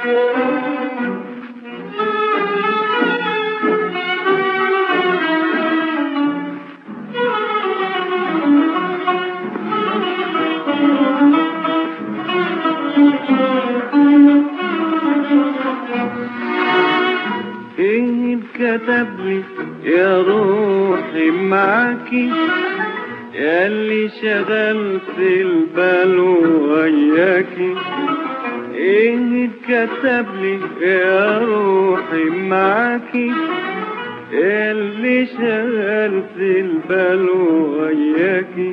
ايه كتب لي يا روحي معاكي يا اللي شغلت البال وياكي ايه كتب لي يا روحي معاكي يا اللي شغلت البال وياكي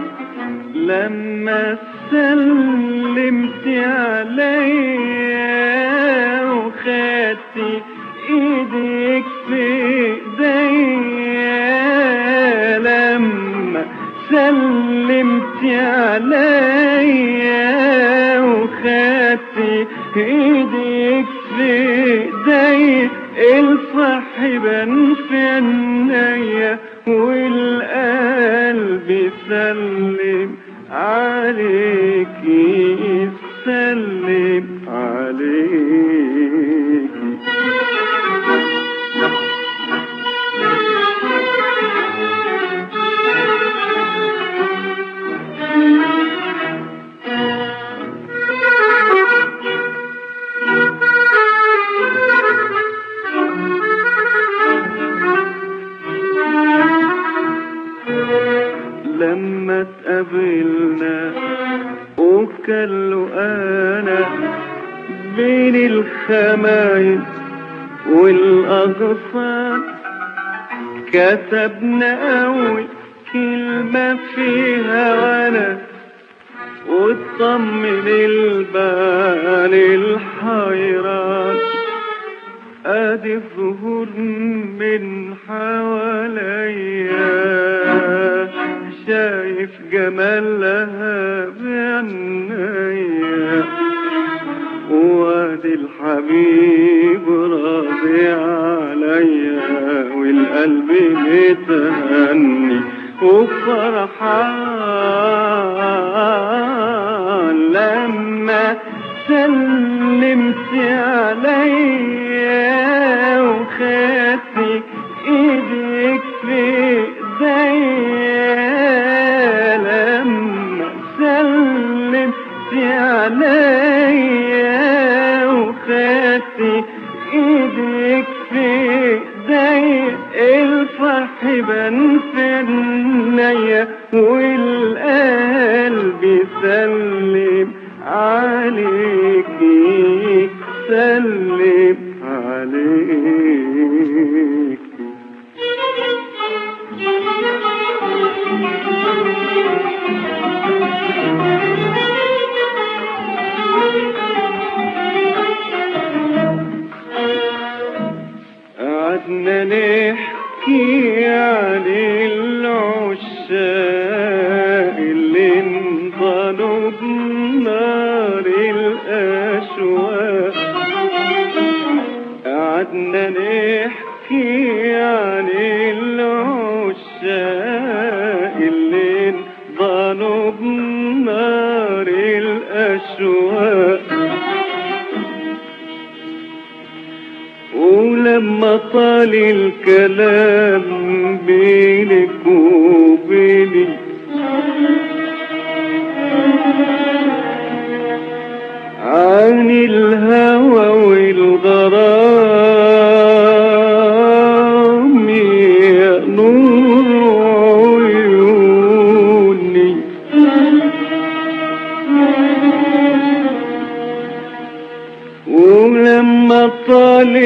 لما سلمت عليا وخدتي ايدك في ايديا لما سلمت عليا وخدتي ايدك في ايديا الصاحبا في عينيا والقلب سلم عليكي سلم عليكي لما اتقابلنا وكلوا انا بين الخمايل والاغصان كتبنا اول كلمة فيها وانا وتطمن البال الحيران ادي الظهور من حواليا شايف جمالها بعينيا وادي الحبيب راضي عليا والقلب متهني وفرحان لما سلمت عليا وخدتي ايدك في ايديا لما سلمت عليا وخدتي ايدك في ايديا الفرح بان في عينيا والقلب سلم عليكي سلم عليكي قعدنا نحكي عن العشاق اللي انطلوا بنار الأشواق قعدنا نحكي عن العشاق اللي انطلوا بنار الأشواق ولما طال الكلام بينك وبيني عن الهوى والغرام يا نور عيوني ولما طال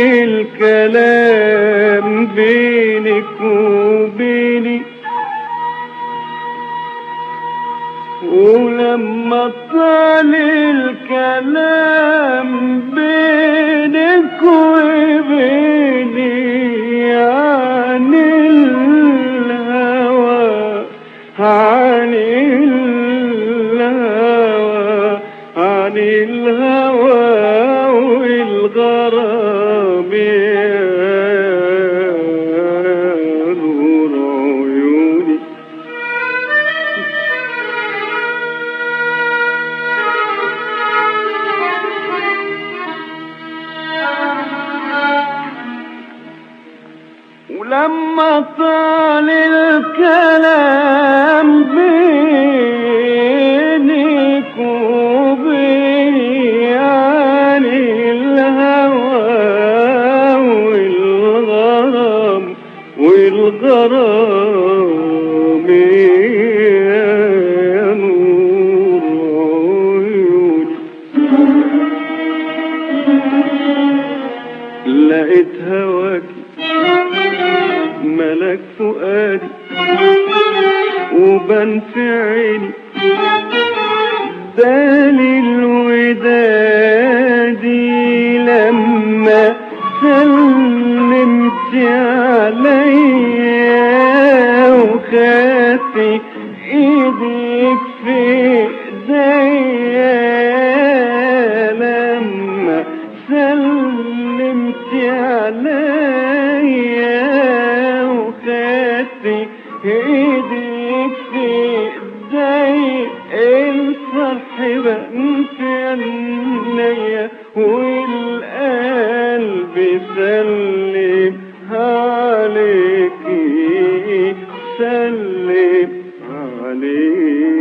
الكلام بينك وبيني ولما طال الكلام بينك وبيني عن الهوى عن الهوى عن الهوى والغرام يا نور عيوني لما طال الكلام بينك وبيني عن الهوى والغرام والغرام يا نور عيوني لقيت هواكي ملك فؤادي وبان في عيني دالي الودادي لما سلمت عليا وخدتي ايدك في ايديا لما سلمت عليا وخدتي ايدك في ايدي الفرح بان في عينيا والقلب سلم عليكي سلم عليكي